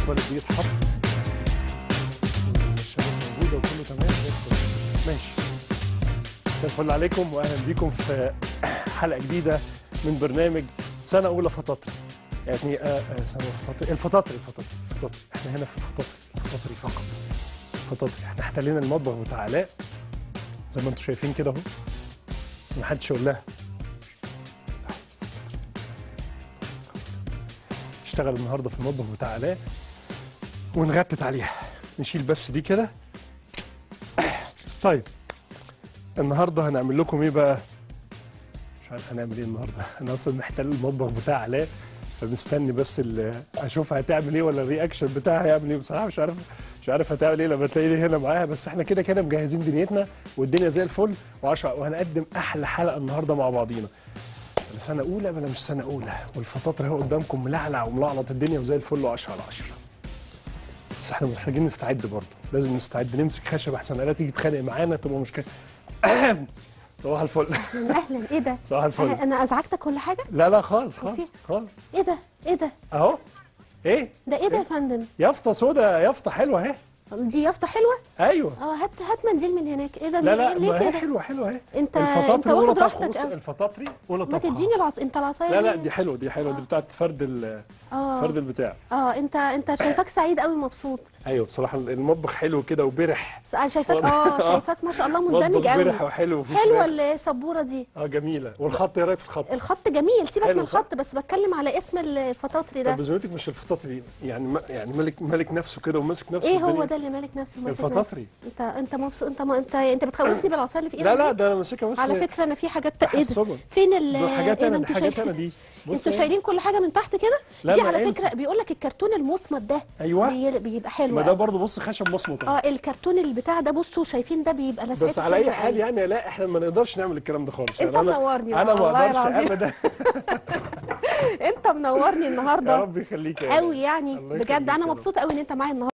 البلد دي يتحط الشباب موجوده وكله تمام زي الفل. ماشي مساء الفل عليكم واهلا بيكم في حلقه جديده من برنامج سنه اولى فطاطري يعني آه آه سنه فطاطري الفطاطري الفطاطري الفطاطري احنا هنا في الفطاطري الفطاطري فقط فطاطري احنا احتلينا المطبخ بتاع علاء زي ما انتم شايفين كده اهو بس ما حدش يقول لها اشتغل النهارده في المطبخ بتاع علاء ونغتت عليها نشيل بس دي كده طيب النهارده هنعمل لكم ايه بقى مش عارف هنعمل ايه النهارده انا اصلا محتل المطبخ بتاع علاء فمستني بس ال- اشوف هتعمل ايه ولا الرياكشن بتاعها هيعمل ايه بصراحه مش عارف مش عارف هتعمل ايه لما تلاقيني هنا معاها بس احنا كده كده مجهزين دنيتنا والدنيا زي الفل وعشرة وهنقدم احلى حلقه النهارده مع بعضينا بلا سنه اولى بلا مش سنه اولى والفطاطر اهو قدامكم ملعلع وملعلط الدنيا وزي الفل و10 على 10 بس احنا محتاجين نستعد برضه لازم نستعد نمسك خشب احسن لا تيجي تتخانق معانا تبقى مشكله صباح الفل اهلا ايه ده صباح الفل أه، انا ازعجتك ولا حاجه لا لا خالص خالص في- خالص ايه ده ايه ده اهو ايه ده ايه ده يا فندم يافطه سودا يافطه حلوه اهي دي يافطه حلوه ايوه اه هات هات منديل من هناك ايه ده لا لا إيه ليه ما هي كده حلوه حلوه اهي انت الفطاطري انت اولى واخد طبخ راحتك بص قوي الفطاطري اولى ما طبخ تديني العص انت العصايه لا لا دي دي حلوه دي حلوه دي بتاعت فرد ال اه فرد البتاع اه انت انت شايفاك سعيد قوي مبسوط ايوه بصراحه المطبخ حلو كده وبرح انا شايفاك اه شايفاك ما شاء الله مندمج مطبخ قوي برح وحلو وفيه حلوه فراخ. السبوره دي اه جميله والخط ايه رايك في الخط الخط جميل سيبك حلو من صح؟ الخط بس بتكلم على اسم الفطاطري طب ده بذمتك مش الفطاطري دي يعني ما يعني ملك ملك نفسه كده وماسك نفسه ايه هو الدنيا. ده اللي مالك نفسه ماسك نفسه؟ الفطاطري انت انت مبسوط انت ما انت انت بتخوفني بالعصايه اللي في ايدك لا لا دي؟ ده انا ماسكها بس على فكره انا في حاجات ايه ده تحسبا. فين ال دول حاجات ايه انا ده دي انتوا حاجات شايلين- انا دي بص انتوا اهي. شايلين كل حاجه من تحت كده لا، دي ما على انسى. فكره بيقول لك الكرتون المصمت ده أيوة. بي- بيبقى حلو ما ده قوي. برضه بص خشب مصمت أهو. اه الكرتون اللي بتاع ده بصوا شايفين ده بيبقى لسعته بس على اي حلوة حال قوي. يعني لا احنا ما نقدرش نعمل الكلام ده خالص انت يعني أنا- منورني انا ما والله اقدرش العظيم. ابدا انت منورني يا النهارده رب يخليك يا قوي رب. يعني الله بجد يخليك يا انا رب. مبسوطه قوي ان انت معايا النهارده